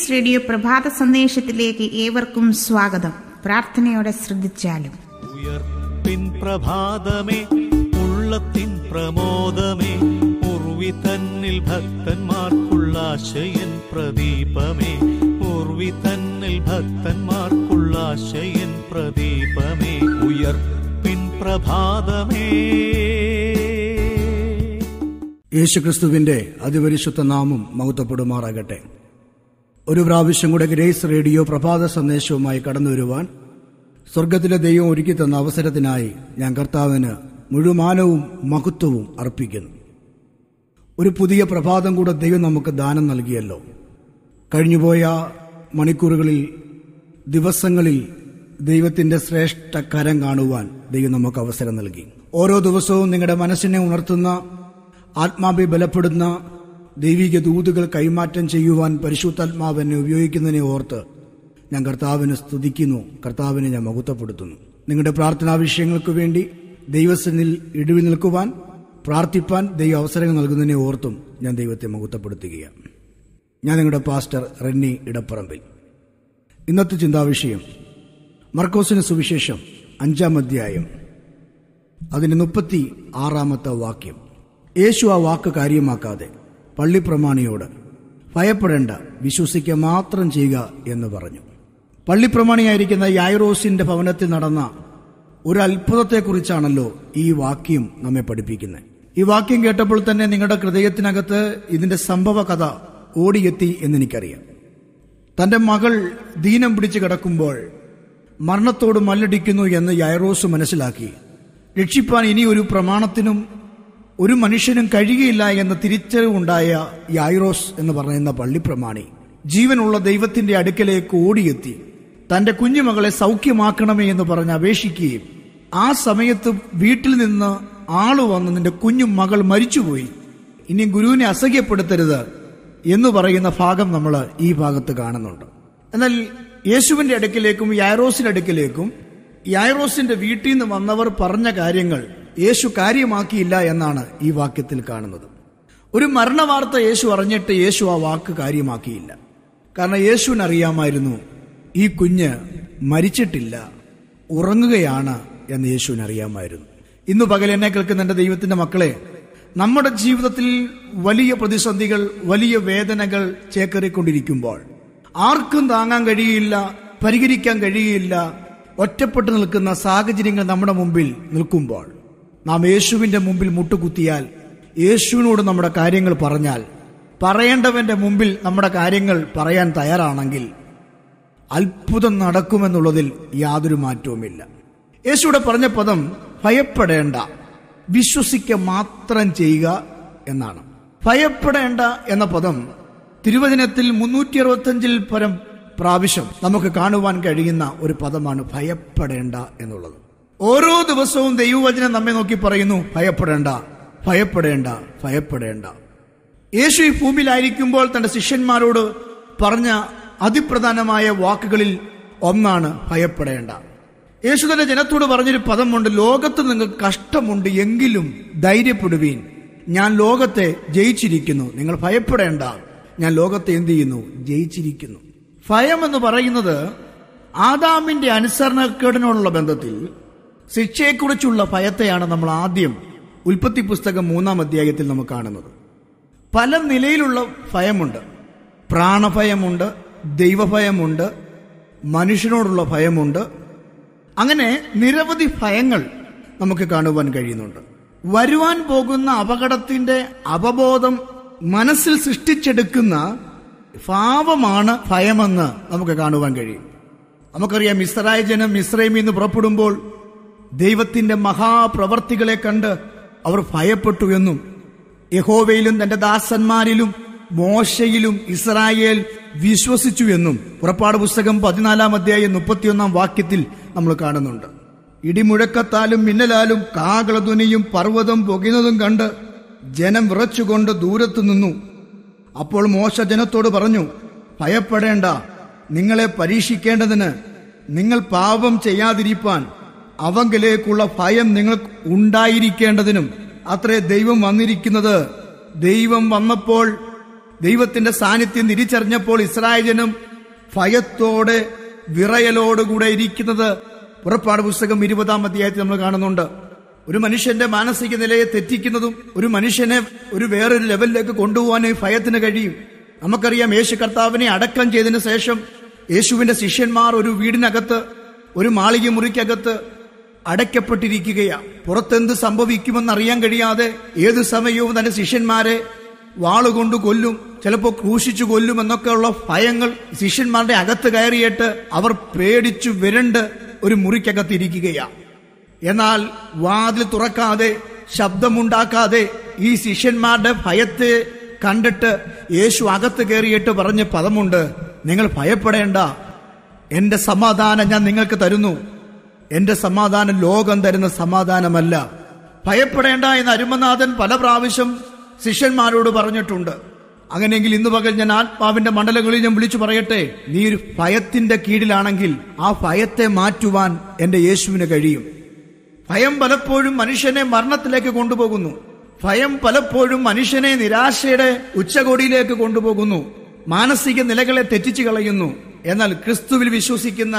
grace radio പ്രഭാത സന്ദേശത്തിലേക്ക് ഏവർക്കും സ്വാഗതം പ്രാർത്ഥനയോടെ ശ്രദ്ധിച്ചാലും ഉയർപ്പിൻ പ്രഭാതമേ ഉള്ളത്തിൻ പ്രമോദമേ ഉർവി തന്നിൽ ഭക്തന്മാർക്കുള്ള ആശയൻ പ്രദീപമേ ഉർവി തന്നിൽ ഭക്തന്മാർക്കുള്ള ആശയൻ പ്രദീപമേ ഉയർപ്പിൻ പ്രഭാതമേ യേശുക്രിസ്തുവിന്റെ അതിപരിശുദ്ധ നാമം മഹത്വപ്പെടുമാറാകട്ടെ ഒരു പ്രാവശ്യം കൂടെ ഗ്രേസ് റേഡിയോ പ്രഭാത സന്ദേശവുമായി കടന്നു വരുവാൻ സ്വർഗത്തിലെ ദൈവം ഒരുക്കി തന്ന അവസരത്തിനായി ഞാൻ കർത്താവിന് മുഴുമാനവും മഹത്വവും അർപ്പിക്കുന്നു ഒരു പുതിയ പ്രഭാതം കൂടെ ദൈവം നമുക്ക് ദാനം നൽകിയല്ലോ കഴിഞ്ഞുപോയ മണിക്കൂറുകളിൽ ദിവസങ്ങളിൽ ദൈവത്തിന്റെ ശ്രേഷ്ഠ കരം കാണുവാൻ ദൈവം നമുക്ക് അവസരം നൽകി ഓരോ ദിവസവും നിങ്ങളുടെ മനസ്സിനെ ഉണർത്തുന്ന ആത്മാവെ ബലപ്പെടുന്ന ദൈവിക ദൂതുകൾ കൈമാറ്റം ചെയ്യുവാൻ പരിശുദ്ധാത്മാവ് എന്നെ ഉപയോഗിക്കുന്നതിനെ ഓർത്ത് ഞാൻ കർത്താവിനെ സ്തുതിക്കുന്നു കർത്താവിനെ ഞാൻ മഹത്വപ്പെടുത്തുന്നു നിങ്ങളുടെ പ്രാർത്ഥനാ വിഷയങ്ങൾക്ക് വേണ്ടി ദൈവസനിൽ ഇടിവി നിൽക്കുവാൻ പ്രാർത്ഥിപ്പാൻ ദൈവ അവസരങ്ങൾ നൽകുന്നതിനെ ഓർത്തും ഞാൻ ദൈവത്തെ മഹത്വപ്പെടുത്തുകയാണ് ഞാൻ നിങ്ങളുടെ പാസ്റ്റർ റെന്നി ഇടപ്പറമ്പിൽ ഇന്നത്തെ ചിന്താവിഷയം മർക്കോസിന് സുവിശേഷം അഞ്ചാം അധ്യായം അതിന് മുപ്പത്തി ആറാമത്തെ വാക്യം യേശു ആ വാക്ക് കാര്യമാക്കാതെ പള്ളിപ്രമാണിയോട് ഭയപ്പെടേണ്ട വിശ്വസിക്കുക മാത്രം ചെയ്യുക എന്ന് പറഞ്ഞു പള്ളിപ്രമാണിയായിരിക്കുന്ന യായറോസിന്റെ ഭവനത്തിൽ നടന്ന ഒരു അത്ഭുതത്തെക്കുറിച്ചാണല്ലോ ഈ വാക്യം നമ്മെ പഠിപ്പിക്കുന്നത് ഈ വാക്യം കേട്ടപ്പോൾ തന്നെ നിങ്ങളുടെ ഹൃദയത്തിനകത്ത് ഇതിന്റെ സംഭവ കഥ ഓടിയെത്തി എന്നെനിക്കറിയാം തന്റെ മകൾ ദീനം പിടിച്ചു കിടക്കുമ്പോൾ മരണത്തോട് മല്ലടിക്കുന്നു എന്ന് യൈറോസ് മനസ്സിലാക്കി രക്ഷിപ്പാൻ ഇനി ഒരു പ്രമാണത്തിനും ഒരു മനുഷ്യനും കഴിയുകയില്ല എന്ന തിരിച്ചറിവുണ്ടായ യൈറോസ് എന്ന് പറയുന്ന പള്ളിപ്രമാണി ജീവനുള്ള ദൈവത്തിന്റെ അടുക്കലേക്ക് ഓടിയെത്തി തന്റെ കുഞ്ഞുമകളെ സൗഖ്യമാക്കണമേ എന്ന് പറഞ്ഞ് അപേക്ഷിക്കുകയും ആ സമയത്ത് വീട്ടിൽ നിന്ന് ആള് വന്ന് നിന്റെ കുഞ്ഞു മകൾ മരിച്ചുപോയി ഇനി ഗുരുവിനെ അസഹ്യപ്പെടുത്തരുത് എന്ന് പറയുന്ന ഭാഗം നമ്മൾ ഈ ഭാഗത്ത് കാണുന്നുണ്ട് എന്നാൽ യേശുവിന്റെ അടുക്കിലേക്കും യായറോസിന്റെ അടുക്കിലേക്കും യായറോസിന്റെ വീട്ടിൽ നിന്ന് വന്നവർ പറഞ്ഞ കാര്യങ്ങൾ യേശു കാര്യമാക്കിയില്ല എന്നാണ് ഈ വാക്യത്തിൽ കാണുന്നത് ഒരു മരണവാർത്ത യേശു അറിഞ്ഞിട്ട് യേശു ആ വാക്ക് കാര്യമാക്കിയില്ല കാരണം യേശുവിന് അറിയാമായിരുന്നു ഈ കുഞ്ഞ് മരിച്ചിട്ടില്ല ഉറങ്ങുകയാണ് എന്ന് യേശുവിന് അറിയാമായിരുന്നു ഇന്ന് പകൽ എന്നെ കേൾക്കുന്ന എന്റെ ദൈവത്തിന്റെ മക്കളെ നമ്മുടെ ജീവിതത്തിൽ വലിയ പ്രതിസന്ധികൾ വലിയ വേദനകൾ ചേക്കേറിക്കൊണ്ടിരിക്കുമ്പോൾ ആർക്കും താങ്ങാൻ കഴിയില്ല പരിഹരിക്കാൻ കഴിയില്ല ഒറ്റപ്പെട്ടു നിൽക്കുന്ന സാഹചര്യങ്ങൾ നമ്മുടെ മുമ്പിൽ നിൽക്കുമ്പോൾ നാം യേശുവിന്റെ മുമ്പിൽ മുട്ടുകുത്തിയാൽ യേശുവിനോട് നമ്മുടെ കാര്യങ്ങൾ പറഞ്ഞാൽ പറയേണ്ടവന്റെ മുമ്പിൽ നമ്മുടെ കാര്യങ്ങൾ പറയാൻ തയ്യാറാണെങ്കിൽ അത്ഭുതം നടക്കുമെന്നുള്ളതിൽ യാതൊരു മാറ്റവുമില്ല യേശുവിടെ പറഞ്ഞ പദം ഭയപ്പെടേണ്ട വിശ്വസിക്ക മാത്രം ചെയ്യുക എന്നാണ് ഭയപ്പെടേണ്ട എന്ന പദം തിരുവചനത്തിൽ മുന്നൂറ്റി അറുപത്തഞ്ചിൽ പരം പ്രാവശ്യം നമുക്ക് കാണുവാൻ കഴിയുന്ന ഒരു പദമാണ് ഭയപ്പെടേണ്ട എന്നുള്ളത് ഓരോ ദിവസവും ദൈവവചനം നമ്മെ നോക്കി പറയുന്നു ഭയപ്പെടേണ്ട ഭയപ്പെടേണ്ട ഭയപ്പെടേണ്ട യേശു ഈ ഭൂമിയിലായിരിക്കുമ്പോൾ തന്റെ ശിഷ്യന്മാരോട് പറഞ്ഞ അതിപ്രധാനമായ വാക്കുകളിൽ ഒന്നാണ് ഭയപ്പെടേണ്ട യേശു തന്റെ ജനത്തോട് പറഞ്ഞൊരു പദമുണ്ട് ലോകത്ത് നിങ്ങൾക്ക് കഷ്ടമുണ്ട് എങ്കിലും ധൈര്യപ്പെടുവീൻ ഞാൻ ലോകത്തെ ജയിച്ചിരിക്കുന്നു നിങ്ങൾ ഭയപ്പെടേണ്ട ഞാൻ ലോകത്തെ എന്ത് ചെയ്യുന്നു ജയിച്ചിരിക്കുന്നു ഭയം എന്ന് പറയുന്നത് ആദാമിന്റെ അനുസരണക്കേടിനോടുള്ള ബന്ധത്തിൽ ശിക്ഷയെക്കുറിച്ചുള്ള ഭയത്തെയാണ് നമ്മൾ ആദ്യം ഉൽപ്പത്തി പുസ്തകം മൂന്നാം അധ്യായത്തിൽ നമുക്ക് കാണുന്നത് പല നിലയിലുള്ള ഭയമുണ്ട് പ്രാണഭയമുണ്ട് ദൈവഭയമുണ്ട് മനുഷ്യനോടുള്ള ഭയമുണ്ട് അങ്ങനെ നിരവധി ഭയങ്ങൾ നമുക്ക് കാണുവാൻ കഴിയുന്നുണ്ട് വരുവാൻ പോകുന്ന അപകടത്തിന്റെ അവബോധം മനസ്സിൽ സൃഷ്ടിച്ചെടുക്കുന്ന ഭാവമാണ് ഭയമെന്ന് നമുക്ക് കാണുവാൻ കഴിയും നമുക്കറിയാം ഇസ്രായേൽ ജനം ഇസ്രൈമിൽ നിന്ന് പുറപ്പെടുമ്പോൾ ദൈവത്തിന്റെ മഹാപ്രവർത്തികളെ കണ്ട് അവർ ഭയപ്പെട്ടു എന്നും യഹോവയിലും തന്റെ ദാസന്മാരിലും മോശയിലും ഇസ്രായേൽ വിശ്വസിച്ചു എന്നും പുറപ്പാട് പുസ്തകം പതിനാലാം അധ്യായം മുപ്പത്തിയൊന്നാം വാക്യത്തിൽ നമ്മൾ കാണുന്നുണ്ട് ഇടിമുഴക്കത്താലും മിന്നലാലും കാകളധ്വനിയും പർവ്വതം പുകയുന്നതും കണ്ട് ജനം വിറച്ചുകൊണ്ട് ദൂരത്തു നിന്നു അപ്പോൾ മോശ ജനത്തോട് പറഞ്ഞു ഭയപ്പെടേണ്ട നിങ്ങളെ പരീക്ഷിക്കേണ്ടതിന് നിങ്ങൾ പാപം ചെയ്യാതിരിപ്പാൻ അവങ്കിലേക്കുള്ള ഭയം നിങ്ങൾക്ക് ഉണ്ടായിരിക്കേണ്ടതിനും അത്രേ ദൈവം വന്നിരിക്കുന്നത് ദൈവം വന്നപ്പോൾ ദൈവത്തിന്റെ സാന്നിധ്യം തിരിച്ചറിഞ്ഞപ്പോൾ ഇസ്രായേലിനും ഭയത്തോടെ വിറയലോടുകൂടെ ഇരിക്കുന്നത് പുറപ്പാട് പുസ്തകം ഇരുപതാം അധ്യായത്തിൽ നമ്മൾ കാണുന്നുണ്ട് ഒരു മനുഷ്യന്റെ മാനസിക നിലയെ തെറ്റിക്കുന്നതും ഒരു മനുഷ്യനെ ഒരു വേറൊരു ലെവലിലേക്ക് കൊണ്ടുപോകാൻ ഈ ഭയത്തിന് കഴിയും നമുക്കറിയാം യേശു കർത്താവിനെ അടക്കം ചെയ്തതിനു ശേഷം യേശുവിന്റെ ശിഷ്യന്മാർ ഒരു വീടിനകത്ത് ഒരു മാളിക മുറിക്കകത്ത് അടയ്ക്കപ്പെട്ടിരിക്കുകയാണ് പുറത്തെന്ത് സംഭവിക്കുമെന്ന് അറിയാൻ കഴിയാതെ ഏതു സമയവും തന്റെ ശിഷ്യന്മാരെ വാളുകൊണ്ട് കൊല്ലും ചിലപ്പോൾ ക്രൂശിച്ചു കൊല്ലും എന്നൊക്കെയുള്ള ഭയങ്ങൾ ശിഷ്യന്മാരുടെ അകത്ത് കയറിയിട്ട് അവർ പേടിച്ചു വിരണ്ട് ഒരു മുറിക്കകത്ത് ഇരിക്കുകയാണ് എന്നാൽ വാതിൽ തുറക്കാതെ ശബ്ദമുണ്ടാക്കാതെ ഈ ശിഷ്യന്മാരുടെ ഭയത്തെ കണ്ടിട്ട് യേശു അകത്ത് കയറിയിട്ട് പറഞ്ഞ പദമുണ്ട് നിങ്ങൾ ഭയപ്പെടേണ്ട എന്റെ സമാധാനം ഞാൻ നിങ്ങൾക്ക് തരുന്നു എന്റെ സമാധാനം ലോകം തരുന്ന സമാധാനമല്ല ഭയപ്പെടേണ്ട എന്ന് അരുമനാഥൻ പല പ്രാവശ്യം ശിഷ്യന്മാരോട് പറഞ്ഞിട്ടുണ്ട് അങ്ങനെയെങ്കിൽ ഇന്ന് പകൽ ഞാൻ ആത്മാവിന്റെ മണ്ഡലങ്ങളിൽ ഞാൻ വിളിച്ചു പറയട്ടെ നീ ഒരു ഭയത്തിന്റെ കീഴിലാണെങ്കിൽ ആ ഭയത്തെ മാറ്റുവാൻ എന്റെ യേശുവിന് കഴിയും ഭയം പലപ്പോഴും മനുഷ്യനെ മരണത്തിലേക്ക് കൊണ്ടുപോകുന്നു ഭയം പലപ്പോഴും മനുഷ്യനെ നിരാശയുടെ ഉച്ചകോടിയിലേക്ക് കൊണ്ടുപോകുന്നു മാനസിക നിലകളെ തെറ്റിച്ചു കളയുന്നു എന്നാൽ ക്രിസ്തുവിൽ വിശ്വസിക്കുന്ന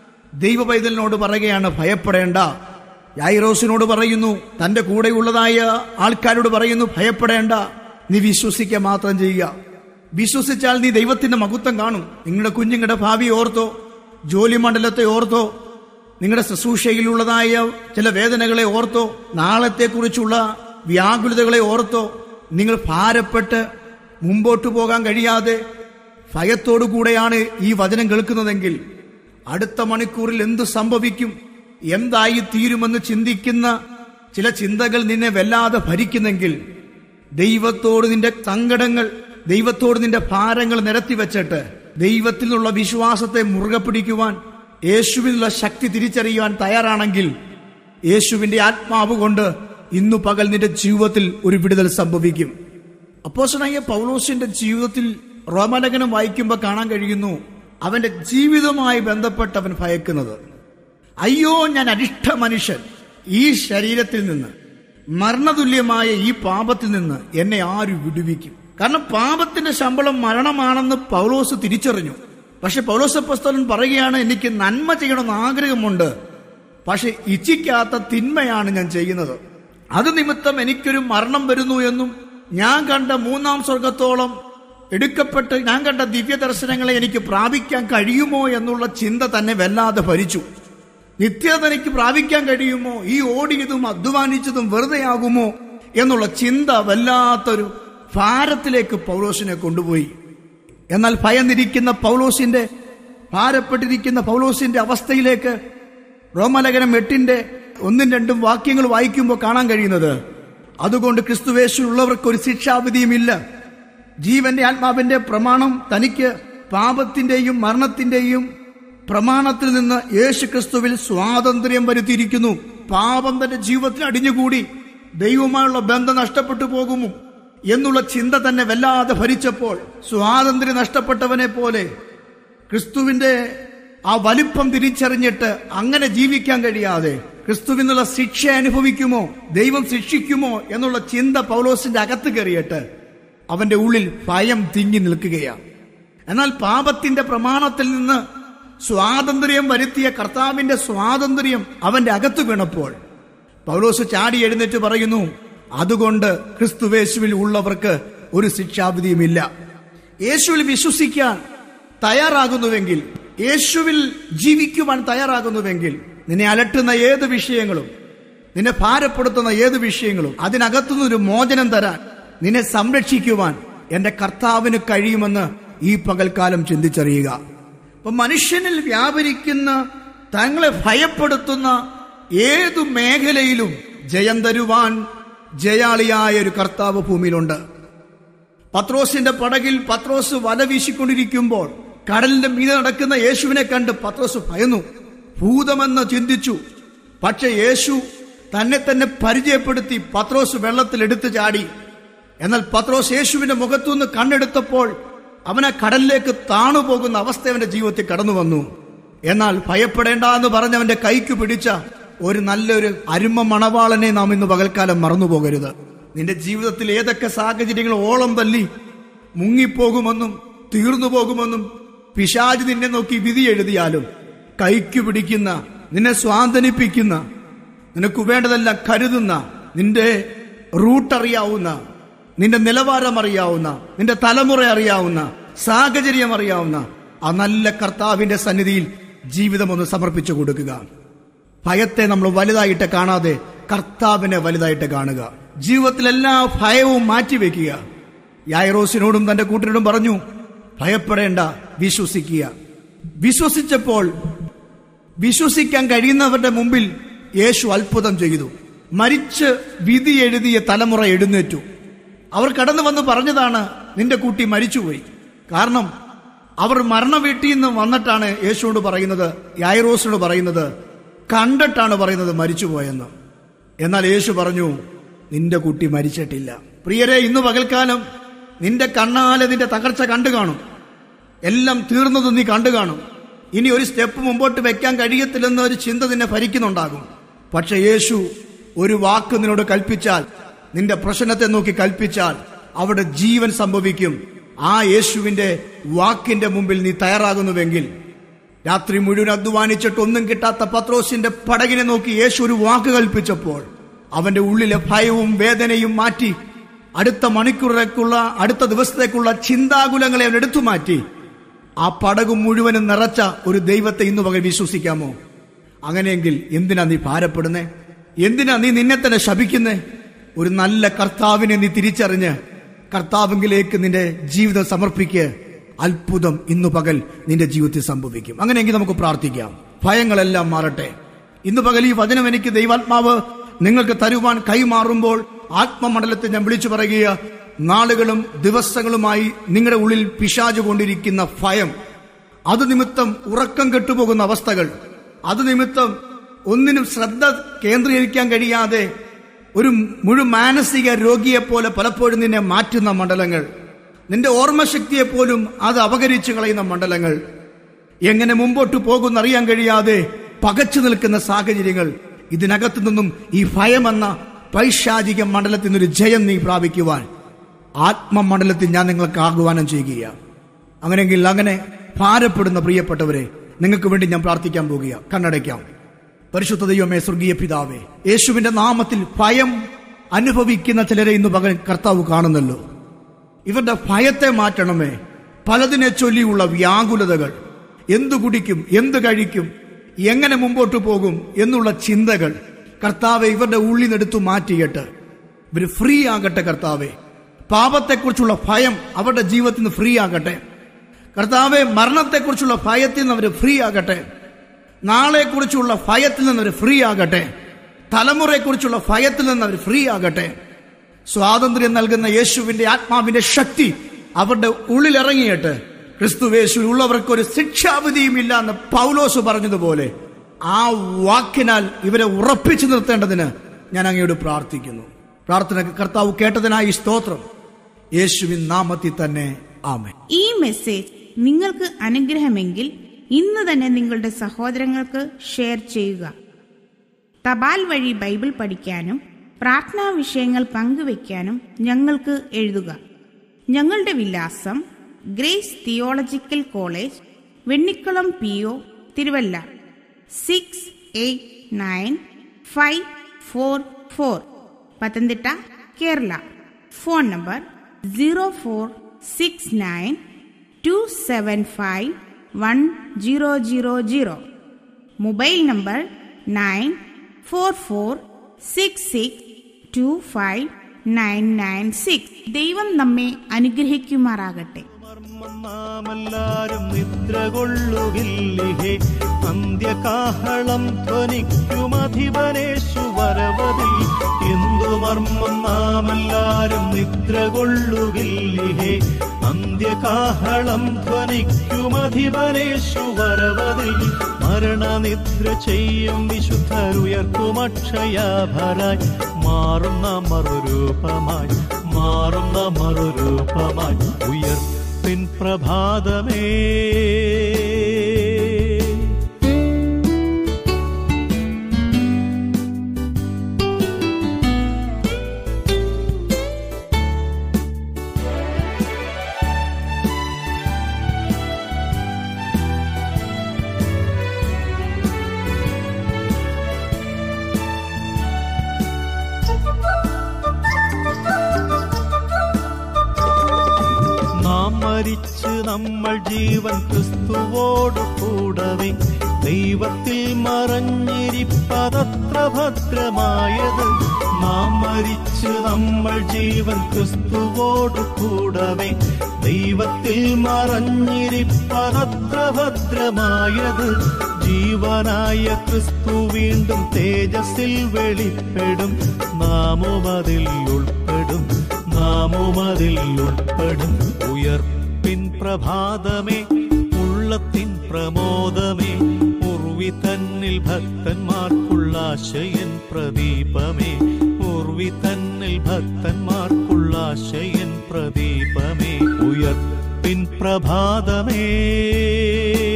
ദൈവ പൈതലിനോട് പറയുകയാണ് ഭയപ്പെടേണ്ട യായിറോസിനോട് പറയുന്നു തന്റെ കൂടെയുള്ളതായ ആൾക്കാരോട് പറയുന്നു ഭയപ്പെടേണ്ട നീ വിശ്വസിക്കുക മാത്രം ചെയ്യുക വിശ്വസിച്ചാൽ നീ ദൈവത്തിന്റെ മഹത്വം കാണും നിങ്ങളുടെ കുഞ്ഞുങ്ങളുടെ ഭാവി ഓർത്തോ ജോലി മണ്ഡലത്തെ ഓർത്തോ നിങ്ങളുടെ ശുശ്രൂഷയിലുള്ളതായ ചില വേദനകളെ ഓർത്തോ നാളത്തെക്കുറിച്ചുള്ള വ്യാകുലതകളെ ഓർത്തോ നിങ്ങൾ ഭാരപ്പെട്ട് മുമ്പോട്ട് പോകാൻ കഴിയാതെ ഭയത്തോടു കൂടെയാണ് ഈ വചനം കേൾക്കുന്നതെങ്കിൽ അടുത്ത മണിക്കൂറിൽ എന്ത് സംഭവിക്കും എന്തായി തീരുമെന്ന് ചിന്തിക്കുന്ന ചില ചിന്തകൾ നിന്നെ വല്ലാതെ ഭരിക്കുന്നെങ്കിൽ ദൈവത്തോട് നിന്റെ സങ്കടങ്ങൾ ദൈവത്തോട് നിന്റെ ഭാരങ്ങൾ നിരത്തി വെച്ചിട്ട് ദൈവത്തിൽ നിന്നുള്ള വിശ്വാസത്തെ മുറുകെ പിടിക്കുവാൻ യേശുവിനുള്ള ശക്തി തിരിച്ചറിയുവാൻ തയ്യാറാണെങ്കിൽ യേശുവിന്റെ ആത്മാവ് കൊണ്ട് ഇന്നു പകൽ നിന്റെ ജീവിതത്തിൽ ഒരു വിടുതൽ സംഭവിക്കും അപ്പോസനായ പൗലോസിന്റെ ജീവിതത്തിൽ റോമലേഖനം വായിക്കുമ്പോൾ കാണാൻ കഴിയുന്നു അവന്റെ ജീവിതവുമായി ബന്ധപ്പെട്ട് അവൻ ഭയക്കുന്നത് അയ്യോ ഞാൻ അരിഷ്ട മനുഷ്യൻ ഈ ശരീരത്തിൽ നിന്ന് മരണതുല്യമായ ഈ പാപത്തിൽ നിന്ന് എന്നെ ആര് വിടുവിക്കും കാരണം പാപത്തിന്റെ ശമ്പളം മരണമാണെന്ന് പൗലോസ് തിരിച്ചറിഞ്ഞു പക്ഷെ പൗലോസ് പുസ്തകൻ പറയുകയാണ് എനിക്ക് നന്മ ചെയ്യണമെന്ന് ആഗ്രഹമുണ്ട് പക്ഷെ ഇച്ഛിക്കാത്ത തിന്മയാണ് ഞാൻ ചെയ്യുന്നത് അത് നിമിത്തം എനിക്കൊരു മരണം വരുന്നു എന്നും ഞാൻ കണ്ട മൂന്നാം സ്വർഗത്തോളം എടുക്കപ്പെട്ട് ഞാൻ കണ്ട ദിവ്യ ദർശനങ്ങളെ എനിക്ക് പ്രാപിക്കാൻ കഴിയുമോ എന്നുള്ള ചിന്ത തന്നെ വല്ലാതെ ഭരിച്ചു നിത്യത എനിക്ക് പ്രാപിക്കാൻ കഴിയുമോ ഈ ഓടിയതും അധ്വാനിച്ചതും വെറുതെയാകുമോ എന്നുള്ള ചിന്ത വല്ലാത്തൊരു ഭാരത്തിലേക്ക് പൗലോസിനെ കൊണ്ടുപോയി എന്നാൽ ഭയന്നിരിക്കുന്ന പൗലോസിന്റെ ഭാരപ്പെട്ടിരിക്കുന്ന പൗലോസിന്റെ അവസ്ഥയിലേക്ക് റോമലേഖനം എട്ടിന്റെ ഒന്നും രണ്ടും വാക്യങ്ങൾ വായിക്കുമ്പോൾ കാണാൻ കഴിയുന്നത് അതുകൊണ്ട് ക്രിസ്തുവേശുള്ളവർക്ക് ഒരു ശിക്ഷാവിധിയുമില്ല ജീവന്റെ ആത്മാവിന്റെ പ്രമാണം തനിക്ക് പാപത്തിന്റെയും മരണത്തിന്റെയും പ്രമാണത്തിൽ നിന്ന് യേശു ക്രിസ്തുവിൽ സ്വാതന്ത്ര്യം വരുത്തിയിരിക്കുന്നു പാപം തന്റെ ജീവിതത്തിൽ അടിഞ്ഞുകൂടി ദൈവവുമായുള്ള ബന്ധം നഷ്ടപ്പെട്ടു പോകുമോ എന്നുള്ള ചിന്ത തന്നെ വല്ലാതെ ഭരിച്ചപ്പോൾ സ്വാതന്ത്ര്യം നഷ്ടപ്പെട്ടവനെ പോലെ ക്രിസ്തുവിന്റെ ആ വലിപ്പം തിരിച്ചറിഞ്ഞിട്ട് അങ്ങനെ ജീവിക്കാൻ കഴിയാതെ ക്രിസ്തുവിനുള്ള ശിക്ഷ അനുഭവിക്കുമോ ദൈവം ശിക്ഷിക്കുമോ എന്നുള്ള ചിന്ത പൗലോസിന്റെ അകത്ത് കയറിയിട്ട് അവന്റെ ഉള്ളിൽ ഭയം തിങ്ങി നിൽക്കുകയാണ് എന്നാൽ പാപത്തിന്റെ പ്രമാണത്തിൽ നിന്ന് സ്വാതന്ത്ര്യം വരുത്തിയ കർത്താവിന്റെ സ്വാതന്ത്ര്യം അവന്റെ അകത്ത് വീണപ്പോൾ പൗലോസ് ചാടി എഴുന്നേറ്റ് പറയുന്നു അതുകൊണ്ട് ക്രിസ്തുവേശുവിൽ ഉള്ളവർക്ക് ഒരു ശിക്ഷാവിധിയുമില്ല യേശുവിൽ വിശ്വസിക്കാൻ തയ്യാറാകുന്നുവെങ്കിൽ യേശുവിൽ ജീവിക്കുവാൻ തയ്യാറാകുന്നുവെങ്കിൽ നിന്നെ അലട്ടുന്ന ഏത് വിഷയങ്ങളും നിന്നെ ഭാരപ്പെടുത്തുന്ന ഏത് വിഷയങ്ങളും അതിനകത്തുനിന്ന് ഒരു മോചനം തരാൻ നിന്നെ സംരക്ഷിക്കുവാൻ എന്റെ കർത്താവിന് കഴിയുമെന്ന് ഈ പകൽക്കാലം ചിന്തിച്ചറിയുക അപ്പൊ മനുഷ്യനിൽ വ്യാപരിക്കുന്ന തങ്ങളെ ഭയപ്പെടുത്തുന്ന ഏതു മേഖലയിലും ജയം തരുവാൻ ജയാളിയായ ഒരു കർത്താവ് ഭൂമിയിലുണ്ട് പത്രോസിന്റെ പടകിൽ പത്രോസ് വല വീശിക്കൊണ്ടിരിക്കുമ്പോൾ കടലിന്റെ മീതെ നടക്കുന്ന യേശുവിനെ കണ്ട് പത്രോസ് ഭയന്നു ഭൂതമെന്ന് ചിന്തിച്ചു പക്ഷെ യേശു തന്നെ തന്നെ പരിചയപ്പെടുത്തി പത്രോസ് വെള്ളത്തിൽ എടുത്തു ചാടി എന്നാൽ പത്രോസ് യേശുവിന്റെ മുഖത്തുനിന്ന് കണ്ണെടുത്തപ്പോൾ അവനെ കടലിലേക്ക് താണു പോകുന്ന അവസ്ഥ അവന്റെ ജീവിതത്തിൽ കടന്നു വന്നു എന്നാൽ ഭയപ്പെടേണ്ട എന്ന് പറഞ്ഞവന്റെ കൈക്ക് പിടിച്ച ഒരു നല്ലൊരു അരുമ മണവാളനെ നാം ഇന്ന് പകൽക്കാലം മറന്നു പോകരുത് നിന്റെ ജീവിതത്തിൽ ഏതൊക്കെ സാഹചര്യങ്ങൾ ഓളം തല്ലി മുങ്ങിപ്പോകുമെന്നും തീർന്നു പോകുമെന്നും പിശാജ് നിന്നെ നോക്കി വിധി എഴുതിയാലും കൈക്ക് പിടിക്കുന്ന നിന്നെ സ്വാന്തനിപ്പിക്കുന്ന നിനക്ക് വേണ്ടതെല്ലാം കരുതുന്ന നിന്റെ റൂട്ട് അറിയാവുന്ന നിന്റെ നിലവാരം അറിയാവുന്ന നിന്റെ തലമുറ അറിയാവുന്ന സാഹചര്യം അറിയാവുന്ന ആ നല്ല കർത്താവിന്റെ സന്നിധിയിൽ ജീവിതം ഒന്ന് സമർപ്പിച്ചു കൊടുക്കുക ഭയത്തെ നമ്മൾ വലുതായിട്ട് കാണാതെ കർത്താവിനെ വലുതായിട്ട് കാണുക ജീവിതത്തിൽ എല്ലാ ഭയവും മാറ്റിവെക്കുക യായറോസിനോടും തന്റെ കൂട്ടരോടും പറഞ്ഞു ഭയപ്പെടേണ്ട വിശ്വസിക്കുക വിശ്വസിച്ചപ്പോൾ വിശ്വസിക്കാൻ കഴിയുന്നവരുടെ മുമ്പിൽ യേശു അത്ഭുതം ചെയ്തു മരിച്ച് വിധി എഴുതിയ തലമുറ എഴുന്നേറ്റു അവർ കടന്നു വന്ന് പറഞ്ഞതാണ് നിന്റെ കുട്ടി മരിച്ചുപോയി കാരണം അവർ മരണ വീട്ടിൽ നിന്ന് വന്നിട്ടാണ് യേശുവോട് പറയുന്നത് യായറോസിനോട് പറയുന്നത് കണ്ടിട്ടാണ് പറയുന്നത് മരിച്ചുപോയെന്ന് എന്നാൽ യേശു പറഞ്ഞു നിന്റെ കുട്ടി മരിച്ചിട്ടില്ല പ്രിയരെ ഇന്ന് പകൽക്കാലം നിന്റെ കണ്ണാലെ നിന്റെ തകർച്ച കണ്ടു കാണും എല്ലാം തീർന്നത് നീ കണ്ടു കാണും ഇനി ഒരു സ്റ്റെപ്പ് മുമ്പോട്ട് വെക്കാൻ കഴിയത്തില്ലെന്ന ഒരു ചിന്ത നിന്നെ ഭരിക്കുന്നുണ്ടാകും പക്ഷെ യേശു ഒരു വാക്ക് നിന്നോട് കൽപ്പിച്ചാൽ നിന്റെ പ്രശ്നത്തെ നോക്കി കൽപ്പിച്ചാൽ അവിടെ ജീവൻ സംഭവിക്കും ആ യേശുവിന്റെ വാക്കിന്റെ മുമ്പിൽ നീ തയ്യാറാകുന്നുവെങ്കിൽ രാത്രി മുഴുവൻ അധ്വാനിച്ചിട്ട് ഒന്നും കിട്ടാത്ത പത്രോസിന്റെ പടകിനെ നോക്കി യേശു ഒരു വാക്ക് കൽപ്പിച്ചപ്പോൾ അവന്റെ ഉള്ളിലെ ഭയവും വേദനയും മാറ്റി അടുത്ത മണിക്കൂറിലേക്കുള്ള അടുത്ത ദിവസത്തേക്കുള്ള ചിന്താകുലങ്ങളെ അവൻ എടുത്തു മാറ്റി ആ പടകു മുഴുവനും നിറച്ച ഒരു ദൈവത്തെ ഇന്നു പകൽ വിശ്വസിക്കാമോ അങ്ങനെയെങ്കിൽ എന്തിനാ നീ ഭാരപ്പെടുന്നേ എന്തിനാ നീ നിന്നെ തന്നെ ശപിക്കുന്നേ ഒരു നല്ല കർത്താവിനെ നീ തിരിച്ചറിഞ്ഞ് കർത്താവിങ്കിലേക്ക് നിന്റെ ജീവിതം സമർപ്പിക്ക് അത്ഭുതം ഇന്നു പകൽ നിന്റെ ജീവിതത്തിൽ സംഭവിക്കും അങ്ങനെയെങ്കിൽ നമുക്ക് പ്രാർത്ഥിക്കാം ഭയങ്ങളെല്ലാം മാറട്ടെ ഇന്നു പകൽ ഈ വചനം എനിക്ക് ദൈവാത്മാവ് നിങ്ങൾക്ക് തരുവാൻ കൈമാറുമ്പോൾ ആത്മമണ്ഡലത്തെ ഞാൻ വിളിച്ചു പറയുക നാളുകളും ദിവസങ്ങളുമായി നിങ്ങളുടെ ഉള്ളിൽ പിശാചു കൊണ്ടിരിക്കുന്ന ഭയം അത് നിമിത്തം ഉറക്കം കെട്ടുപോകുന്ന അവസ്ഥകൾ അത് നിമിത്തം ഒന്നിനും ശ്രദ്ധ കേന്ദ്രീകരിക്കാൻ കഴിയാതെ ഒരു മുഴു മാനസിക രോഗിയെ പോലെ പലപ്പോഴും നിന്നെ മാറ്റുന്ന മണ്ഡലങ്ങൾ നിന്റെ ഓർമ്മശക്തിയെ പോലും അത് അപകരിച്ചു കളയുന്ന മണ്ഡലങ്ങൾ എങ്ങനെ മുമ്പോട്ട് പോകുന്നറിയാൻ കഴിയാതെ പകച്ചു നിൽക്കുന്ന സാഹചര്യങ്ങൾ ഇതിനകത്തു നിന്നും ഈ ഭയമെന്ന പൈശാചിക മണ്ഡലത്തിൽ നിന്നൊരു ജയം നീ പ്രാപിക്കുവാൻ ആത്മമണ്ഡലത്തിൽ ഞാൻ നിങ്ങൾക്ക് ആഹ്വാനം ചെയ്യുകയാണ് അങ്ങനെയെങ്കിൽ അങ്ങനെ ഭാരപ്പെടുന്ന പ്രിയപ്പെട്ടവരെ നിങ്ങൾക്ക് വേണ്ടി ഞാൻ പ്രാർത്ഥിക്കാൻ പോകുക കണ്ണടയ്ക്കാം പരിശുദ്ധ ദൈവമേ സ്വർഗീയ പിതാവേ യേശുവിന്റെ നാമത്തിൽ ഭയം അനുഭവിക്കുന്ന ചിലരെ ഇന്ന് പകൽ കർത്താവ് കാണുന്നല്ലോ ഇവരുടെ ഭയത്തെ മാറ്റണമേ പലതിനെ ചൊല്ലിയുള്ള വ്യാകുലതകൾ എന്തു കുടിക്കും എന്ത് കഴിക്കും എങ്ങനെ മുമ്പോട്ട് പോകും എന്നുള്ള ചിന്തകൾ കർത്താവെ ഇവരുടെ ഉള്ളിനെടുത്തു മാറ്റിയിട്ട് ഇവർ ഫ്രീ ആകട്ടെ കർത്താവെ പാപത്തെക്കുറിച്ചുള്ള ഭയം അവരുടെ ജീവിതത്തിൽ നിന്ന് ഫ്രീ ആകട്ടെ കർത്താവെ മരണത്തെക്കുറിച്ചുള്ള ഭയത്തിൽ നിന്ന് അവർ ഫ്രീ ആകട്ടെ നാളെക്കുറിച്ചുള്ള ഭയത്തിൽ നിന്ന് അവർ ഫ്രീ ആകട്ടെ തലമുറയെക്കുറിച്ചുള്ള ഭയത്തിൽ നിന്ന് അവർ ഫ്രീ ആകട്ടെ സ്വാതന്ത്ര്യം നൽകുന്ന യേശുവിന്റെ ആത്മാവിന്റെ ശക്തി അവരുടെ ഉള്ളിലിറങ്ങിയിട്ട് ക്രിസ്തുവേശു ഉള്ളവർക്ക് ഒരു ശിക്ഷാവിധിയും ഇല്ല എന്ന് പൗലോസ് പറഞ്ഞതുപോലെ ആ വാക്കിനാൽ ഇവരെ ഉറപ്പിച്ചു നിർത്തേണ്ടതിന് ഞാൻ അങ്ങയോട് പ്രാർത്ഥിക്കുന്നു പ്രാർത്ഥന കർത്താവ് കേട്ടതിനായി സ്തോത്രം യേശുവിൻ നാമത്തിൽ തന്നെ ആമേ ഈ മെസ്സേജ് നിങ്ങൾക്ക് അനുഗ്രഹമെങ്കിൽ ഇന്ന് തന്നെ നിങ്ങളുടെ സഹോദരങ്ങൾക്ക് ഷെയർ ചെയ്യുക തപാൽ വഴി ബൈബിൾ പഠിക്കാനും പ്രാർത്ഥനാ വിഷയങ്ങൾ പങ്കുവയ്ക്കാനും ഞങ്ങൾക്ക് എഴുതുക ഞങ്ങളുടെ വിലാസം Grace Theological College Vennikulam P O Thiruvalla six eight nine five four four Pathanamthitta Kerala phone number zero four six nine two seven five one zero zero zero mobile number nine four four six six two five nine nine six ദൈവം നമ്മെ അനുഗ്രഹിക്കുമാറാകട്ടെ നാമെല്ലാരും നിദ്ര കൊള്ളുകില്ലേ അന്ത്യകാഹളം ധ്വനിക്കുമധിപനേശു വരവതിൽ എന്തു മർമ്മം നാമെല്ലാരും നിദ്ര കൊള്ളുകില്ലേ അന്ത്യകാഹളം ധ്വനിക്കുമധിപനേശു വരവതിൽ മരണനിദ്ര ചെയ്യും വിശുദ്ധരുയർക്കുമക്ഷയാഭരായി മാറുന്ന മറുരൂപമായി മാറുന്ന മറുരൂപമായി ഉയർപ്പിൻ പ്രഭാതമേ മരിച്ച് നമ്മൾ ജീവൻ ക്രിസ്തുവോടു കൂടവേ ദൈവത്തിൽ മറഞ്ഞിരിപ്പതത്ര ഭദ്രമായത് നാം മരിച്ച് നമ്മൾ ജീവൻ ക്രിസ്തുവോടു കൂടവേ ദൈവത്തിൽ മറഞ്ഞിരിപ്പതത്ര ഭദ്രമായത് ജീവനായ ക്രിസ്തു വീണ്ടും തേജസ്സിൽ വെളിപ്പെടും നാമും അതിൽ ഉൾപ്പെടും നാമും അതിൽ ഉൾപ്പെടും ഉയർപ്പിൻ പ്രഭാതമേ ഉള്ളത്തിൻ പ്രമോദമേ ഉർവി തന്നിൽ ഭക്തന്മാർക്കുള്ള ആശയൻ പ്രദീപമേ ഉർവി തന്നിൽ ഭക്തന്മാർക്കുള്ള ആശയൻ പ്രദീപമേ ഉയർപ്പിൻ പ്രഭാതമേ